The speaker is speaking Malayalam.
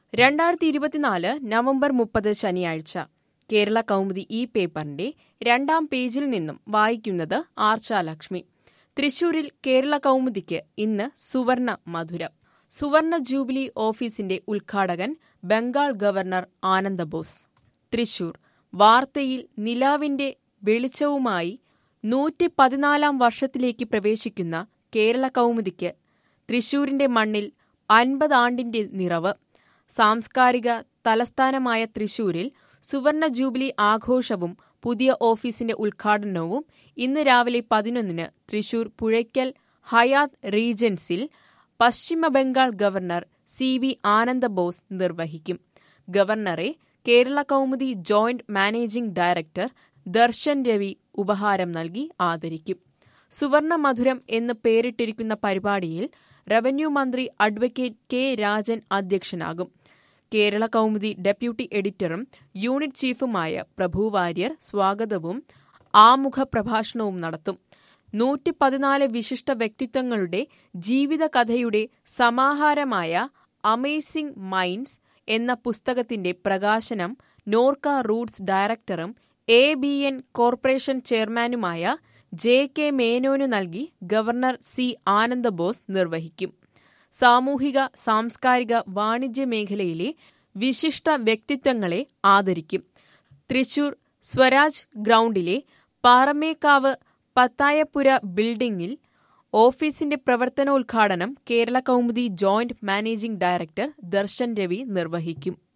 രണ്ടായിരത്തി ഇരുപത്തിനാല് നവംബർ മുപ്പത് ശനിയാഴ്ച കേരള കൗമുദി ഈ പേപ്പറിന്റെ രണ്ടാം പേജിൽ നിന്നും വായിക്കുന്നത് ആർച്ച ലക്ഷ്മി തൃശൂരിൽ കേരള കൗമുദിക്ക് ഇന്ന് സുവർണ മധുരം സുവർണ ജൂബിലി ഓഫീസിന്റെ ഉദ്ഘാടകൻ ബംഗാൾ ഗവർണർ ആനന്ദബോസ് തൃശൂർ വാർത്തയിൽ നിലാവിന്റെ വെളിച്ചവുമായി നൂറ്റി പതിനാലാം വർഷത്തിലേക്ക് പ്രവേശിക്കുന്ന കേരള കൗമുദിക്ക് തൃശൂരിന്റെ മണ്ണിൽ അൻപത് ആണ്ടിന്റെ നിറവ് സാംസ്കാരിക തലസ്ഥാനമായ തൃശൂരിൽ സുവർണ ജൂബിലി ആഘോഷവും പുതിയ ഓഫീസിന്റെ ഉദ്ഘാടനവും ഇന്ന് രാവിലെ പതിനൊന്നിന് തൃശൂർ പുഴയ്ക്കൽ ഹയാത്ത് റീജൻസിൽ പശ്ചിമ Bengal governor C V Anandabose നിർവഹിക്കും ഗവർണറെ Kerala Kaumudi joint managing director Darshan Ravi ഉപഹാരം നൽകി ആദരിക്കും സുവർണ മധുരം എന്ന് പേരിട്ടിരിക്കുന്ന പരിപാടിയിൽ റവന്യൂ മന്ത്രി അഡ്വക്കേറ്റ് കെ രാജൻ അധ്യക്ഷനാകും കേരള കൗമുദി ഡെപ്യൂട്ടി എഡിറ്ററും യൂണിറ്റ് ചീഫുമായ പ്രഭു വാര്യർ സ്വാഗതവും ആമുഖ പ്രഭാഷണവും നടത്തും നൂറ്റി പതിനാല് വിശിഷ്ട വ്യക്തിത്വങ്ങളുടെ ജീവിതകഥയുടെ സമാഹാരമായ അമേസിംഗ് മൈൻഡ്സ് എന്ന പുസ്തകത്തിന്റെ പ്രകാശനം നോർക്ക റൂട്ട്സ് ഡയറക്ടറും എ ബി എൻ കോർപ്പറേഷൻ ചെയർമാനുമായ ജെ കെ മേനോനു നൽകി ഗവർണർ സി ആനന്ദബോസ് നിർവഹിക്കും സാമൂഹിക സാംസ്കാരിക വാണിജ്യ മേഖലയിലെ വിശിഷ്ട വ്യക്തിത്വങ്ങളെ ആദരിക്കും തൃശൂർ സ്വരാജ് ഗ്രൗണ്ടിലെ പാറമേക്കാവ് പത്തായപ്പുര ബിൽഡിംഗിൽ ഓഫീസിന്റെ പ്രവർത്തനോദ്ഘാടനം Kerala Kaumudi joint managing director Darshan Ravi നിർവഹിക്കും